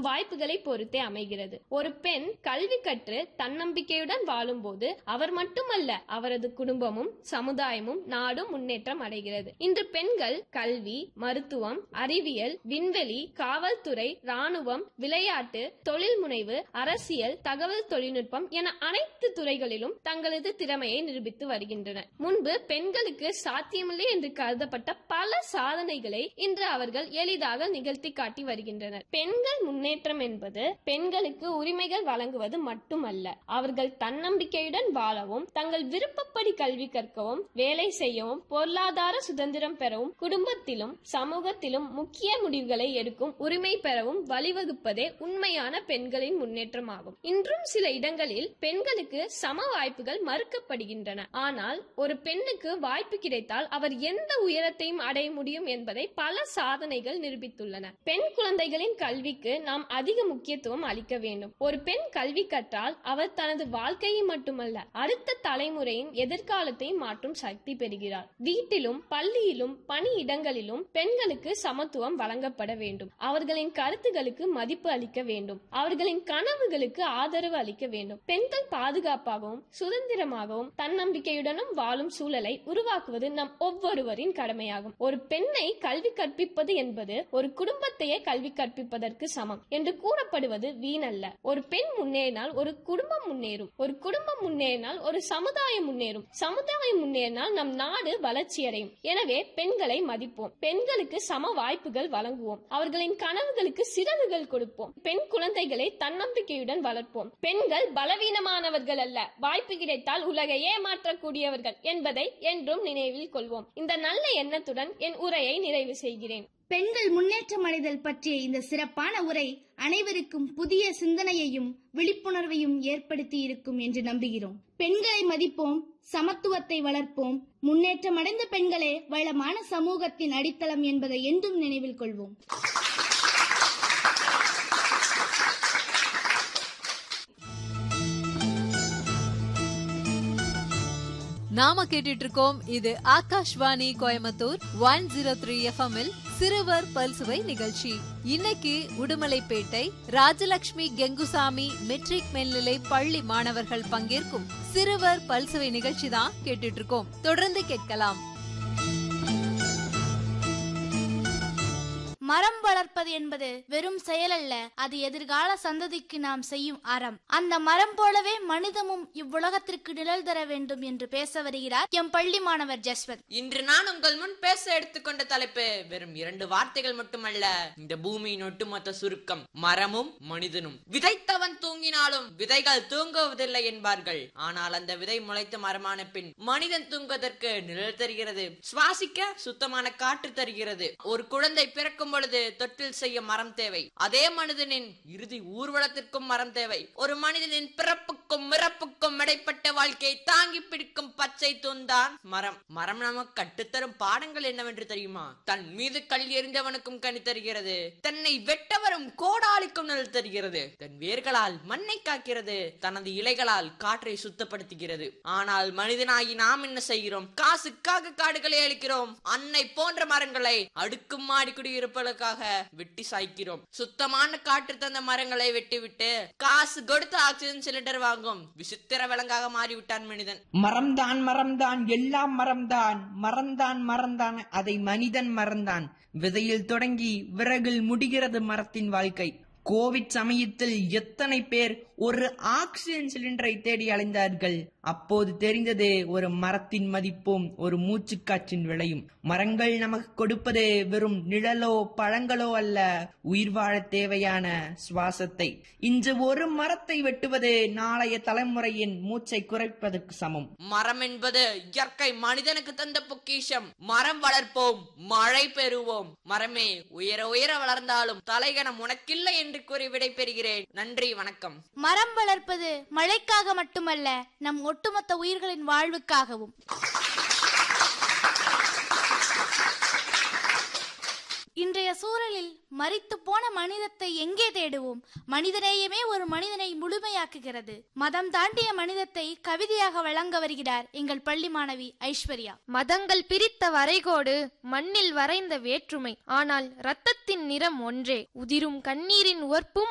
நம் வாய்ப்புகளை பொறுத்தே அமைகிறது ஒரு பெண் கல்வி கற்று தன்னம்பிக்கையுடன் வாழும்போது அவர் மட்டுமல்ல அவரது குடும்பமும் சமுதாயமும் நாடும் முன்னேற்றம் அடைகிறது இன்று பெண்கள் கல்வி மருத்துவம் அறிவியல் விண்வெளி காவல்துறை ராணுவம் விளையாட்டு தொழில் முனைவு அரசியல் தகவல் தொழில்நுட்பம் என அனைத்து துறைகளிலும் தங்களது திறமையை நிரூபித்து வருகின்றனர் முன்பு பெண்களுக்கு சாத்தியமில்லை என்று கருதப்பட்ட பல சாதனைகளை இன்று அவர்கள் எளிதாக நிகழ்த்தி காட்டி வருகின்றனர் பெண்கள் முன்னேற்றம் என்பது பெண்களுக்கு உரிமைகள் வழங்குவது மட்டுமல்ல அவர்கள் தன்னம்பிக்கையுடன் வாழவும் தங்கள் விருப்பப்படி கல்வி கற்கவும் வேலை செய்யவும் பொருளாதார சுதந்திரம் பெறவும் குடும்பத்திலும் சமூகத்திலும் முக்கிய முடிவுகளை எடுக்கும் உரிமை பெறவும் வழிவகுப்பதே உண்மையான பெண்களின் முன்னேற்றமாகும் இன்றும் சில இடங்களில் பெண்களுக்கு சம வாய்ப்புகள் மறுக்கப்படுகின்றன ஆனால் ஒரு பெண்ணுக்கு வாய்ப்பு கிடைத்தால் அவர் எந்த உயரத்தையும் அடைய முடியும் என்பதை பல சாதனைகள் நிரூபித்துள்ளன பெண் குழந்தைகளின் கல்விக்கு நாம் அதிக முக்கியத்துவம் அளிக்க வேண்டும் ஒரு பெண் கல்வி கற்றால் அவர் தனது வாழ்க்கையை மட்டுமல்ல அடுத்த தலைமுறையின் எதிர்காலத்தையும் மாற்றும் சக்தி பெறுகிறார் வீட்டிலும் பள்ளியிலும் பணியிடங்களிலும் பெண்களுக்கு சமத்துவம் வழங்கப்பட வேண்டும் அவர்களின் கருத்துகளுக்கு மதிப்பு அளிக்க வேண்டும் அவர்களின் கனவுகளுக்கு ஆதரவு அளிக்க வேண்டும் பெண்கள் பாதுகாப்பாகவும் சுதந்திரமாகவும் தன்னம்பிக்கையுடனும் வாழும் சூழலை உருவாக்குவது நம் ஒவ்வொருவரின் கடமையாகும் ஒரு பெண்ணை கல்வி கற்பிப்பது என்பது ஒரு குடும்பத்தையே கல்வி கற்பிப்பதற்கு சமம் என்று கூறப்படுவது வீணல்ல ஒரு பெண் முன்னேறினால் ஒரு குடும்பம் முன்னேறும் ஒரு குடும்பம் முன்னேறினால் ஒரு சமுதாயம் முன்னேறும் சமுதாயம் முன்னேறினால் நம் நாடு வளர்ச்சியடையும் எனவே பெண்களை மதிப்போம் பெண்களுக்கு சம வாய்ப்புகள் வழங்குவோம் அவர்களின் கனவுகளுக்கு சிறகுகள் கொடுப்போம் பெண் குழந்தைகளை தன்னம்பிக்கையுடன் வளர்ப்போம் பெண்கள் பலவீனமானவர்கள் அல்ல வாய்ப்பு கிடைத்தால் உலகை ஏமாற்றக்கூடியவர்கள் என்பதை என்றும் நினைவில் கொள்வோம் இந்த நல்ல எண்ணத்துடன் என் உரையை நிறைவு செய்கிறேன் பெண்கள் முன்னேற்றம் அடைதல் பற்றிய இந்த சிறப்பான உரை அனைவருக்கும் புதிய சிந்தனையையும் விழிப்புணர்வையும் ஏற்படுத்தி இருக்கும் என்று நம்புகிறோம் பெண்களை மதிப்போம் சமத்துவத்தை வளர்ப்போம் முன்னேற்றம் அடைந்த பெண்களே வளமான சமூகத்தின் அடித்தளம் என்பதை என்றும் நினைவில் கொள்வோம் நாம கேட்டுட்டு இருக்கோம் இது Akashvani Coimbatore one zero three FM சிறுவர் பல்சுவை நிகழ்ச்சி இன்னைக்கு உடுமலைப்பேட்டை ராஜலட்சுமி கெங்குசாமி மெட்ரிக் மேல்நிலை பள்ளி மாணவர்கள் பங்கேற்கும் சிறுவர் பல்சுவை நிகழ்ச்சி தான் கேட்டுட்டு இருக்கோம் தொடர்ந்து கேட்கலாம் மரம் வளர்ப்பது என்பது வெறும் செயலல்ல அது எதிர்கால சந்ததிக்கு நாம் செய்யும் அறம் அந்த மரம் போலவே மனிதமும் இவ்வுலகத்திற்கு நிழல் தர வேண்டும் என்று பேச வருகிறார் எம் பள்ளி மாணவர் ஜஸ்வந்த் இன்று நான் உங்கள் முன் பேச எடுத்துக்கொண்ட தலைப்பு வெறும் இரண்டு வார்த்தைகள் மட்டுமல்ல இந்த பூமியின் ஒட்டுமொத்த சுருக்கம் மரமும் மனிதனும் விதைத்தவன் தூங்கினாலும் விதைகள் தூங்குவதில்லை என்பார்கள் ஆனால் அந்த விதை முளைத்த மரமான பின் மனிதன் தூங்குவதற்கு நிழல் தருகிறது சுவாசிக்க சுத்தமான காற்று தருகிறது ஒரு குழந்தை பிறக்கும் பொழுது தொட்டில் செய்ய மரம் தேவை அதே மனிதனின் இறுதி ஊர்வலத்திற்கும் மரம் தேவை ஒரு மனிதனின் பிறப்புக்கும் இறப்புக்கும் இடைப்பட்ட வாழ்க்கையை தாங்கி பிடிக்கும் பச்சை தூண்தான் மரம் மரம் நமக்கு கட்டுத்தரும் பாடங்கள் என்னவென்று தெரியுமா தன் மீது கல் எறிந்தவனுக்கும் கனி தருகிறது தன்னை வெட்டவரும் கோடாளிக்கும் நிழல் தருகிறது தன் வேர்களால் மண்ணை காக்கிறது தனது இலைகளால் காற்றை சுத்தப்படுத்துகிறது ஆனால் மனிதனாகி நாம் என்ன செய்கிறோம் காசுக்காக காடுகளை அழிக்கிறோம் அன்னை போன்ற மரங்களை அடுக்கும் மாடி குடியிருப்பதற்காக வெட்டி சாய்க்கிறோம் சுத்தமான காற்று தந்த மரங்களை வெட்டிவிட்டு காசு கொடுத்து ஆக்சிஜன் சிலிண்டர் வாங்கும் விசித்திர விலங்காக மாறிவிட்டான் மனிதன் மரம்தான் மரம்தான் எல்லாம் மரம்தான் மறந்தான் மறந்தான் அதை மனிதன் மறந்தான் விதையில் தொடங்கி விறகில் முடிகிறது மரத்தின் வாழ்க்கை கோவிட் சமயத்தில் எத்தனை பேர் ஒரு ஆக்சிஜன் சிலிண்டரை தேடி அலைந்தார்கள் அப்போது தெரிந்தது ஒரு மரத்தின் மதிப்பும் ஒரு மூச்சுக்காற்றின் விலையும் மரங்கள் நமக்கு கொடுப்பது வெறும் நிழலோ பழங்களோ அல்ல உயிர் வாழ தேவையான சுவாசத்தை இன்று ஒரு மரத்தை வெட்டுவது நாளைய தலைமுறையின் மூச்சை குறைப்பதற்கு சமம் மரம் என்பது இயற்கை மனிதனுக்கு தந்த பொக்கிஷம் மரம் வளர்ப்போம் மழை பெறுவோம் மரமே உயர உயர வளர்ந்தாலும் தலைகணம் உனக்கில்லை என்று கூறி விடை பெறுகிறேன் நன்றி வணக்கம் மரம் வளர்ப்பது மழைக்காக மட்டுமல்ல நம் ஒட்டுமொத்த உயிர்களின் வாழ்வுக்காகவும் இன்றைய சூழலில் மரித்து போன மனிதத்தை எங்கே தேடுவோம் மனிதநேயமே ஒரு மனிதனை முழுமையாக்குகிறது மதம் தாண்டிய மனிதத்தை கவிதையாக வழங்க வருகிறார் எங்கள் பள்ளி மாணவி ஐஸ்வர்யா மதங்கள் பிரித்த வரைகோடு மண்ணில் வரைந்த வேற்றுமை ஆனால் இரத்தத்தின் நிறம் ஒன்றே உதிரும் கண்ணீரின் உவர்ப்பும்